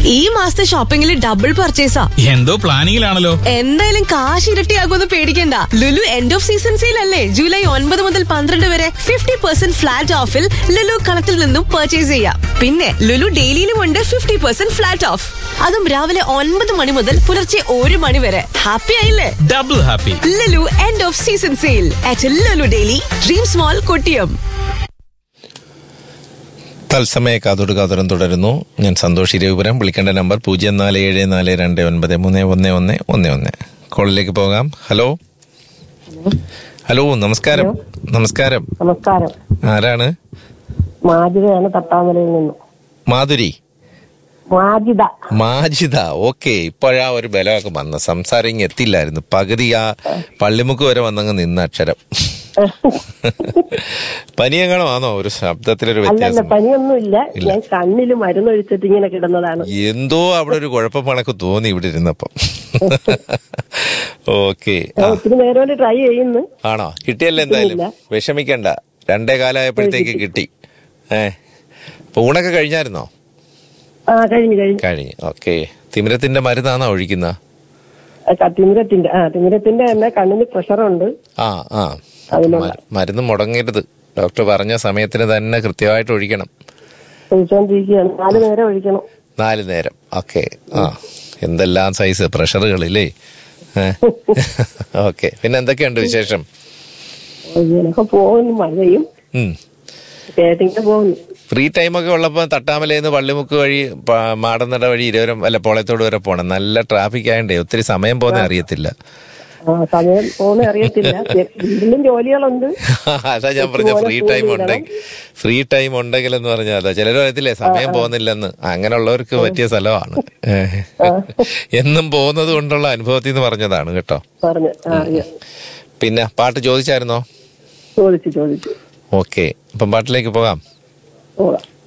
ഈ മാസത്തെ ഷോപ്പിംഗിൽ ഡബിൾ പർച്ചേസാ എന്തോ പ്ലാനിങ്ങിലാണല്ലോ എന്തായാലും കാശ് ഇരട്ടിയാകുമെന്ന് പേടിക്കണ്ട Lulu end of season sale അല്ലേ ജൂലൈ ഒൻപത് മുതൽ പന്ത്രണ്ട് വരെ ഫിഫ്റ്റി പെർസെന്റ് ഫ്ലാറ്റ് ഓഫിൽ ലുലു കണത്തിൽ നിന്നും പർച്ചേസ് ചെയ്യാം പിന്നെ ലുലു ഡെയിലിയിലും ഉണ്ട് ഫിഫ്റ്റി പെർസെന്റ് ഫ്ലാറ്റ് ഓഫ് അതും രാവിലെ ഒൻപത് മണി മുതൽ പുലർച്ചെ ഒരു മണി വരെ ഹാപ്പി ആയില്ലേ double happy Lulu end of season sale at Lulu daily dream small Kottiyam തത്സമയ കാതോട് കാതോരം തുടരുന്നു ഞാൻ സന്തോഷ് ഇരവിപുരം വിളിക്കേണ്ട നമ്പർ പൂജ്യം നാല് ഏഴ് നാല് രണ്ട് ഒൻപത് മൂന്ന് ഒന്ന് ഒന്ന് ഒന്ന് ഒന്ന് കോളിലേക്ക് പോകാം ഹലോ ഹലോ നമസ്കാരം നമസ്കാരം നമസ്കാരം ആരാണ് മാജിദയാണ് തട്ടാമലയിൽ നിന്ന് മാധുരി മാജിദ മാജിദ ഓക്കെ ഇപ്പോഴാ ഒരു ബലമൊക്കെ വന്ന സംസാരം ഇങ്ങ് എത്തില്ലായിരുന്നു പകുതി ആ പള്ളിമുക്ക് വരെ വന്നങ്ങ് നിന്ന അക്ഷരം പനിയെങ്ങാണോ ആണോ ഒരു ശബ്ദത്തിലൊരു അല്ലല്ല വ്യത്യാസം പനിയൊന്നുമില്ല ഞാൻ കണ്ണില് മരുന്നൊഴിച്ചിട്ട് ഇങ്ങനെ കിടന്നതാണ് എന്തോ അവിടെ ഒരു കുഴപ്പം കണക്ക് തോന്നി ഇവിടെ ഇരുന്നപ്പം ഓക്കെ ഞാൻ ഒത്തിരി നേരം കൊണ്ട് ട്രൈ ചെയ്യുന്നു ആണോ കിട്ടിയല്ലോ എന്തായാലും ഇല്ല. വിഷമിക്കണ്ട രണ്ടേ കാലമായപ്പോഴത്തേക്ക് കിട്ടി ഏ അപ്പൊ ഊണൊക്കെ കഴിഞ്ഞായിരുന്നോ ആ കഴിഞ്ഞു കഴിഞ്ഞു കഴിഞ്ഞു ഓക്കെ തിമിരത്തിന്റെ മരുന്നാണോ ഒഴിക്കുന്ന ആ, തിമിരത്തിന്റെ ആ തിമിരത്തിന്റെ തന്നെ കണ്ണിന് പ്രഷറുണ്ട് ആ ആ അതിനുള്ള. മ- മരുന്ന് മുടങ്ങരുത് ഡോക്ടർ പറഞ്ഞ സമയത്തിന് തന്നെ കൃത്യമായിട്ട് ഒഴിക്കണം ഒഴിച്ചോണ്ടിരിക്കുകയാണ് നാല് നേരം ഒഴിക്കണം നാല് നേരം ഓക്കെ ആ എന്തെല്ലാം സൈസ് പ്രഷറുകളില്ലേ ഓക്കെ പിന്നെ എന്തൊക്കെയുണ്ട് വിശേഷം ഇങ്ങനെയൊക്കെ പോകുന്നു മഴയും ഉം കേട്ടിങ്ങനെ പോകുന്നു ഫ്രീ ടൈമൊക്കെ ഉള്ളപ്പോൾ തട്ടാമലയിന്ന് പള്ളിമുക്ക് വഴി പ- മാടന്നട വഴി ഇരുവരും അല്ല പോളത്തോട് വരെ പോണം നല്ല ട്രാഫിക് ആയണ്ടേ ഒത്തിരി സമയം പോകുന്ന അറിയത്തില്ല ആ സമയം പോകുന്ന അറിയത്തില്ല വീട്ടിലും ജോലികളുണ്ട് അതാ ഞാൻ പറഞ്ഞ ഫ്രീ ടൈം ഉണ്ടെങ്കിൽ ഫ്രീ ടൈം ഉണ്ടെങ്കിൽ എന്ന് പറഞ്ഞാൽ അതാ ചിലർ പറയത്തില്ലേ സമയം പോകുന്നില്ലെന്ന് അങ്ങനെയുള്ളവർക്ക് പറ്റിയ സ്ഥലമാണ് ഏഹ്. എന്നും പോകുന്നത് കൊണ്ടുള്ള അനുഭവത്തിൽ നിന്ന് പറഞ്ഞതാണ് കേട്ടോ പറഞ്ഞു ആ അറിയാം പിന്നെ പാട്ട് ചോദിച്ചായിരുന്നോ ചോദിച്ചു ചോദിച്ചു ഓക്കെ അപ്പം പാട്ടിലേക്ക് പോകാം പോകാം